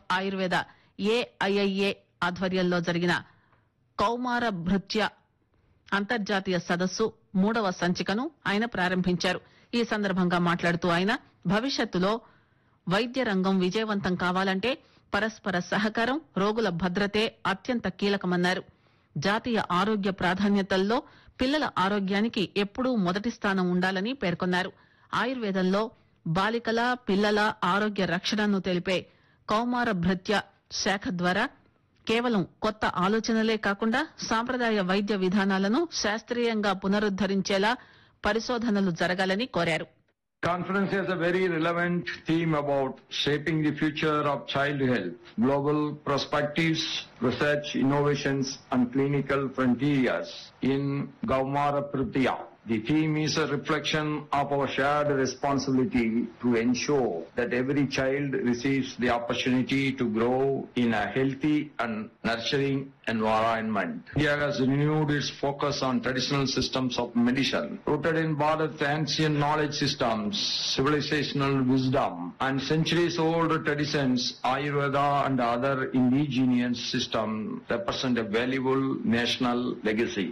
Ayurveda AIIA ఆధ్వర్యంలో జరిగిన కౌమార భృత్య అంతర్జాతీయ సదస్సు మూడవ సంచికను ఆయన ప్రారంభించారు ఈ సందర్భంగా మాట్లాడుతూ ఆయన భవిష్యత్తులో వైద్య రంగం విజయవంతం కావాలంటే పరస్పర సహకారం రోగుల భద్రతే అత్యంత కీలకమన్నారు జాతీయ ఆరోగ్య ప్రాధాన్యతల్లో పిల్లల ఆరోగ్యానికి ఎప్పుడూ మొదటి స్థానం ఉండాలని పేర్కొన్నారు ఆయుర్వేదంలో బాలికల పిల్లల ఆరోగ్య రక్షణను తెలిపే కౌమార భృత్య శాఖ ద్వారా కేవలం కొత్త ఆలోచనలే కాకుండా సాంప్రదాయ వైద్య విధానాలను శాస్త్రీయంగా పునరుద్దరించేలా పరిశోధనలు జరగాలని కోరారు Conference has a very relevant theme about shaping the future of child health, global perspectives, research, innovations, and clinical frontiers in Gaumara Prithya. The theme is a reflection of our shared responsibility to ensure that every child receives the opportunity to grow in a healthy and nurturing environment. India has renewed its focus on traditional systems of medicine, rooted in Bharat's ancient knowledge systems, civilizational wisdom, and centuries-old traditions. Ayurveda and other indigenous systems represent a valuable national legacy.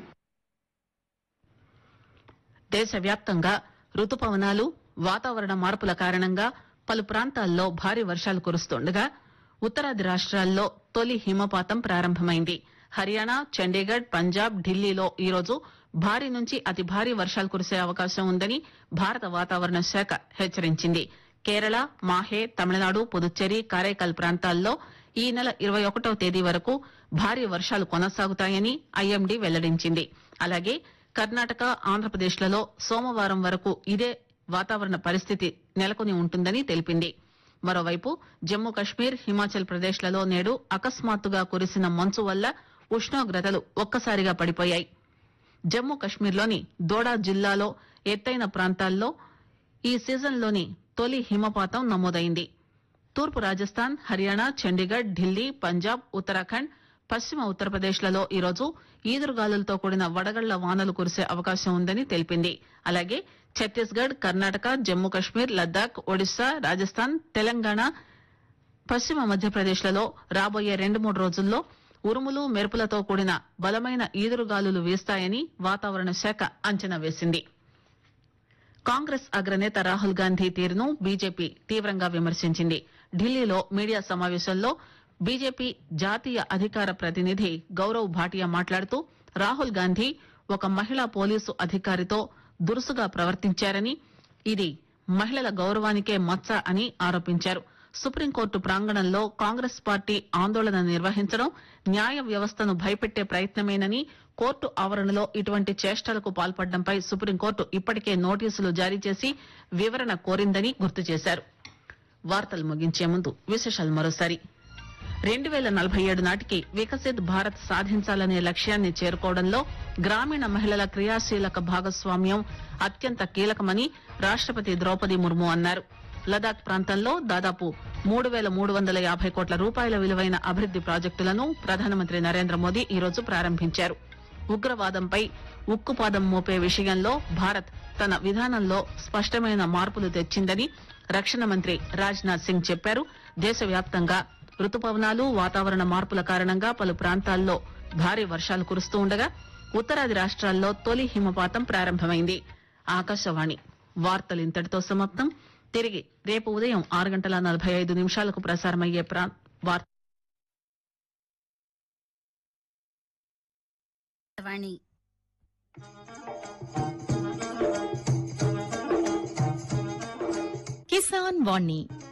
దేశవ్యాప్తంగా రుతుపవనాలు వాతావరణ మార్పుల కారణంగా పలు ప్రాంతాల్లో భారీ వర్షాలు కురుస్తుండగా ఉత్తరాది రాష్ట్రాల్లో తొలి హిమపాతం ప్రారంభమైంది హర్యానా చండీగఢ్ పంజాబ్ ఢిల్లీలో ఈరోజు భారీ నుంచి అతి భారీ వర్షాలు కురిసే అవకాశం ఉందని భారత వాతావరణ శాఖ హెచ్చరించింది కేరళ మాహే తమిళనాడు పుదుచ్చేరి కారైకల్ ప్రాంతాల్లో ఈ నెల ఇరవై ఒకటవ తేదీ వరకు భారీ వర్షాలు కొనసాగుతాయని ఐఎండీ వెల్లడించింది అలాగే కర్ణాటక ఆంధ్రప్రదేశ్లలో సోమవారం వరకు ఇదే వాతావరణ పరిస్థితి నెలకొని ఉంటుందని తెలిపింది మరోవైపు జమ్మూ కశ్మీర్ హిమాచల్ ప్రదేశ్లలో నేడు అకస్మాత్తుగా కురిసిన మంచు వల్ల ఉష్ణోగ్రతలు ఒక్కసారిగా పడిపోయాయి జమ్మూ కశ్మీర్లోని దోడా జిల్లాలో ఎత్తైన ప్రాంతాల్లో ఈ సీజన్లోని తొలి హిమపాతం నమోదైంది తూర్పు రాజస్థాన్ హర్యానా చండీగఢ్ ఢిల్లీ పంజాబ్ ఉత్తరాఖండ్ పశ్చిమ ఉత్తరప్రదేశ్లలో ఈరోజు ఈదురుగాలులతో కూడిన వడగళ్ల వానలు కురిసే అవకాశం ఉందని తెలిపింది అలాగే ఛత్తీస్గఢ్ కర్ణాటక జమ్మూ కశ్మీర్ లద్దాఖ్ ఒడిశా రాజస్థాన్ తెలంగాణ పశ్చిమ మధ్యప్రదేశ్లలో రాబోయే రెండు మూడు రోజుల్లో ఉరుములు మెరుపులతో కూడిన బలమైన ఈదురుగాలులు వీస్తాయని వాతావరణ శాఖ అంచనా వేసింది కాంగ్రెస్ అగ్రనేత రాహుల్ గాంధీ తీరును బీజేపీ తీవ్రంగా విమర్శించింది ఢిల్లీలో మీడియా సమావేశంలో బీజేపీ జాతీయ అధికార ప్రతినిధి గౌరవ్ భాటియా మాట్లాడుతూ రాహుల్ గాంధీ ఒక మహిళా పోలీసు అధికారితో దురుసుగా ప్రవర్తించారని ఇది మహిళల గౌరవానికే మచ్చ అని ఆరోపించారు సుప్రీంకోర్టు ప్రాంగణంలో కాంగ్రెస్ పార్టీ ఆందోళన నిర్వహించడం న్యాయ వ్యవస్థను భయపెట్టే ప్రయత్నమేనని కోర్టు ఆవరణలో ఇటువంటి చేష్టలకు పాల్పడడంపై సుప్రీంకోర్టు ఇప్పటికే నోటీసులు జారీ చేసి వివరణ కోరిందని గుర్తు చేశారు వార్తలు ముగించే ముందు విశేషాలు మరోసారి రెండు వేల నలభై ఏడు నాటికి వికసిత్ భారత్ సాధించాలనే లక్ష్యాన్ని చేరుకోవడంలో గ్రామీణ మహిళల క్రియాశీలక భాగస్వామ్యం అత్యంత కీలకమని రాష్టపతి ద్రౌపది ముర్ము అన్నారు లదాఖ్ ప్రాంతంలో దాదాపు మూడు వేల మూడు వందల యాభై కోట్ల రూపాయల విలువైన అభివృద్ది ప్రాజెక్టులను ప్రధానమంత్రి నరేంద్ర మోదీ ఈరోజు ప్రారంభించారు ఉగ్రవాదంపై ఉక్కుపాదం మోపే విషయంలో భారత్ తన విధానంలో స్పష్టమైన మార్పులు తెచ్చిందని రక్షణ మంత్రి రాజ్నాథ్ సింగ్ చెప్పారు దేశవ్యాప్తంగా రుతుపవనాలు వాతావరణ మార్పుల కారణంగా పలు ప్రాంతాల్లో భారీ వర్షాలు కురుస్తూ ఉండగా ఉత్తరాది రాష్ట్రాల్లో తొలి హిమపాతం ప్రారంభమైంది ఆకాశవాణి వార్తలు ఇంతటితో సమాప్తం తిరిగి రేపు ఉదయం ఆరు గంటల నలభై ఐదు నిమిషాలకు ప్రసారమయ్యే ప్రా- వార్త వాణి కిసాన్ వాణి